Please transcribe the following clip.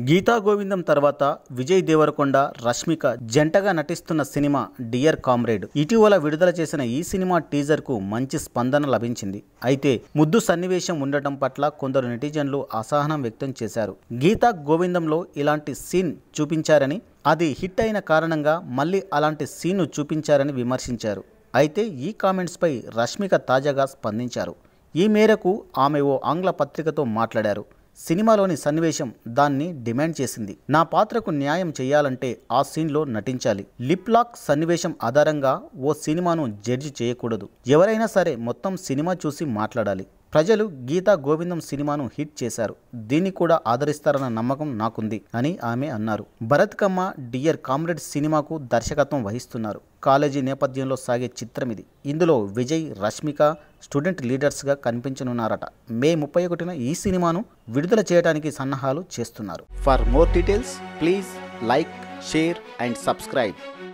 గీతా గోవిందం తర్వాత విజయ్ దేవరకొండ రష్మిక జంటగా నటిస్తున్న సినిమా డియర్ కామ్రేడ్ ఇటీవల విడుదల చేసిన ఈ సినిమా టీజర్ కు మంచి స్పందన లభించింది అయితే ముద్దు సన్నివేశం ఉండటం పట్ల కొందరు నెటిజన్లు అసహనం వ్యక్తం చేశారు గీతా గోవిందంలో ఇలాంటి సీన్ చూపించారని అది హిట్ అయిన కారణంగా మళ్ళీ అలాంటి సీన్ను చూపించారని విమర్శించారు అయితే ఈ కామెంట్స్పై రష్మిక తాజాగా స్పందించారు ఈ మేరకు ఆమె ఓ ఆంగ్ల పత్రికతో మాట్లాడారు సినిమాలోని సన్నివేశం దాన్ని డిమాండ్ చేసింది నా పాత్రకు న్యాయం చేయాలంటే ఆ సీన్లో నటించాలి లిప్ లాక్ సన్నివేశం ఆధారంగా ఓ సినిమాను జడ్జి చేయకూడదు ఎవరైనా సరే మొత్తం సినిమా చూసి మాట్లాడాలి ప్రజలు గీతా గోవిందం సినిమాను హిట్ చేశారు దీన్ని కూడా ఆదరిస్తారన్న నమ్మకం నాకుంది అని ఆమె అన్నారు భరత్ కమ్మ డియర్ కామ్రేడ్ సినిమాకు దర్శకత్వం వహిస్తున్నారు కాలేజీ నేపథ్యంలో సాగే చిత్రం ఇది ఇందులో విజయ్ రష్మిక స్టూడెంట్ లీడర్స్గా కనిపించనున్నారట మే ముప్పై ఒకటిన ఈ సినిమాను విడుదల చేయడానికి సన్నాహాలు చేస్తున్నారు for more details please like share and subscribe